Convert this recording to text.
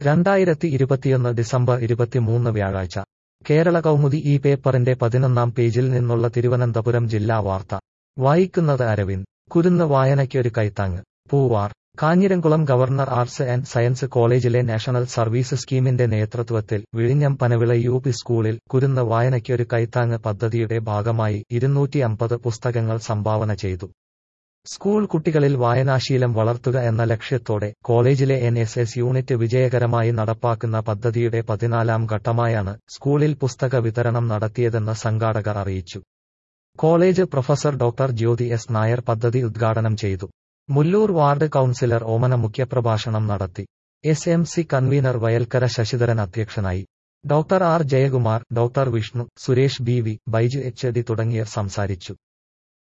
രണ്ടായിരത്തി ഇരുപത്തിയൊന്ന് ഡിസംബർ ഇരുപത്തിമൂന്ന് വ്യാഴാഴ്ച കേരള കൗമുദി ഈ പേപ്പറിന്റെ പതിനൊന്നാം പേജിൽ നിന്നുള്ള തിരുവനന്തപുരം ജില്ലാ വാർത്ത വായിക്കുന്നത് അരവിന്ദ് കുരുന്ന് വായനയ്ക്കൊരു കൈത്താങ്ങ് Poovar Kanjiramkulam governor arts and science കോളേജിലെ നാഷണൽ സർവീസ് സ്കീമിന്റെ നേതൃത്വത്തിൽ വിഴിഞ്ഞം പനവിള യു പി സ്കൂളിൽ കുരുന്ന് വായനയ്ക്കൊരു കൈത്താങ്ങ് പദ്ധതിയുടെ ഭാഗമായി ഇരുന്നൂറ്റി അമ്പത് പുസ്തകങ്ങൾ സംഭാവന ചെയ്തു സ്കൂൾ കുട്ടികളിൽ വായനാശീലം വളർത്തുക എന്ന ലക്ഷ്യത്തോടെ കോളേജിലെ എൻ എസ് എസ് യൂണിറ്റ് വിജയകരമായി നടപ്പാക്കുന്ന പദ്ധതിയുടെ പതിനാലാം ഘട്ടമായാണ് സ്കൂളിൽ പുസ്തക വിതരണം നടത്തിയതെന്ന് സംഘാടകർ അറിയിച്ചു college professor doctor Jyothi S Nair പദ്ധതി ഉദ്ഘാടനം ചെയ്തു മുല്ലൂർ വാർഡ് കൌൺസിലർ ഓമന മുഖ്യപ്രഭാഷണം നടത്തി S M C convener Vayalkkara Sasidharan അധ്യക്ഷനായി doctor R Jayakumar doctor Vishnu Suresh B V Baiju H D തുടങ്ങിയവർ സംസാരിച്ചു